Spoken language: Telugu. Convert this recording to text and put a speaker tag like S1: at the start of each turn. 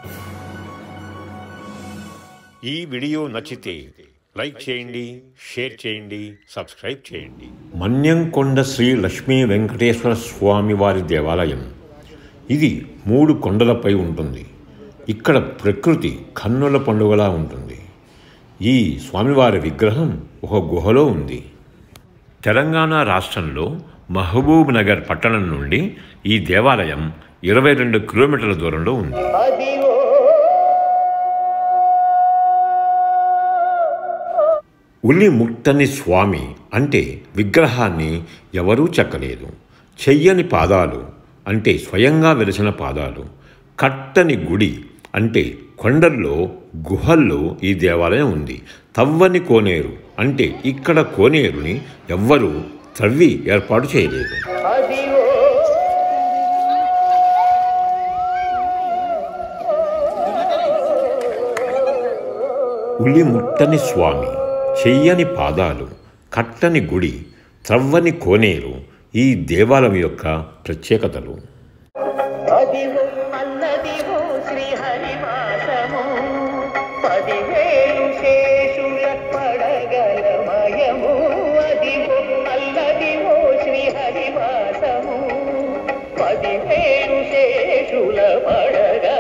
S1: ఈ వీడియో నచ్చితే లైక్ చేయండి షేర్ చేయండి సబ్స్క్రైబ్ చేయండి మన్యంకొండ శ్రీ లక్ష్మీ వెంకటేశ్వర స్వామి వారి దేవాలయం ఇది మూడు కొండలపై ఉంటుంది ఇక్కడ ప్రకృతి కన్నుల పండుగలా ఉంటుంది ఈ స్వామివారి విగ్రహం ఒక గుహలో ఉంది తెలంగాణ రాష్ట్రంలో మహబూబ్ నగర్ పట్టణం నుండి ఈ దేవాలయం ఇరవై రెండు కిలోమీటర్ల దూరంలో ఉంది
S2: అదిగో
S1: ఉలి ముట్టని స్వామి అంటే విగ్రహాన్ని ఎవరూ చెక్కలేదు చెయ్యని పాదాలు అంటే స్వయంగా వెలిసిన పాదాలు కట్టని గుడి అంటే కొండల్లో గుహల్లో ఈ దేవాలయం ఉంది తవ్వని కోనేరు అంటే ఇక్కడ కోనేరుని ఎవ్వరూ త్రవ్వి ఏర్పాటు చేయలేదు
S2: అదిగో
S1: ఉలి ముట్టని స్వామి చెయ్యని పాదాలు కట్టని గుడి త్రవ్వని కోనేరు ఈ దేవాలయం యొక్క ప్రత్యేకతలు
S2: అదిగో అన్నదిగో శ్రీహరివాసము పదివేలు శేషుల పడగలమయము అదిగో అల్లదిగో శ్రీహరివాసము పదివేలు శేషుల పడగలమయము